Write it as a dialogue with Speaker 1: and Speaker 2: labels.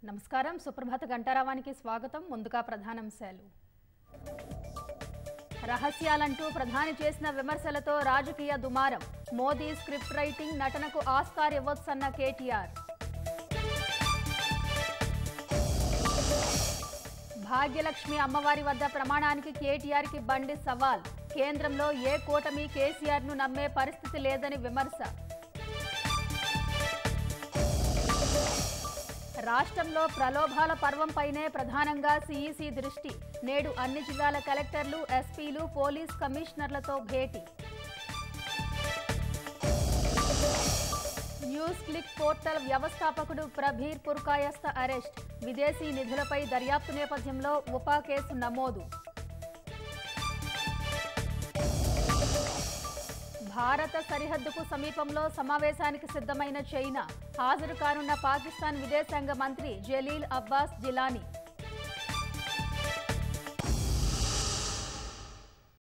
Speaker 1: నమస్కారం సుప్రభాత గంటారావానికి స్వాగతం ముందుగా ప్రధానాంశాలు రహస్యాలంటూ ప్రధాని చేసిన విమర్శలతో రాజకీయ దుమారం మోదీ స్క్రిప్ట్ రైటింగ్ నటనకు ఆస్కార్ ఇవ్వొచ్చన్న కేటీఆర్ భాగ్యలక్ష్మి అమ్మవారి వద్ద ప్రమాణానికి కేటీఆర్ కి బండి సవాల్ కేంద్రంలో ఏ కూటమి కేసీఆర్ ను నమ్మే పరిస్థితి లేదని విమర్శ రాష్ట్రంలో ప్రలోభాల పర్వంపైనే ప్రధానంగా సీఈసీ దృష్టి నేడు అన్ని జిల్లాల కలెక్టర్లు ఎస్పీలు పోలీస్ కమిషనర్లతో భేటీ న్యూస్ క్లిక్ పోర్టల్ వ్యవస్థాపకుడు ప్రభీర్ పుర్కాయస్త అరెస్ట్ విదేశీ నిధులపై దర్యాప్తు నేపథ్యంలో ఉపా కేసు నమోదు భారత సరిహద్దుకు సమీపంలో సమావేశానికి సిద్ధమైన చైనా హాజరు కానున్న పాకిస్తాన్ విదేశాంగ మంత్రి జలీల్ అబ్బాస్ జిలానీ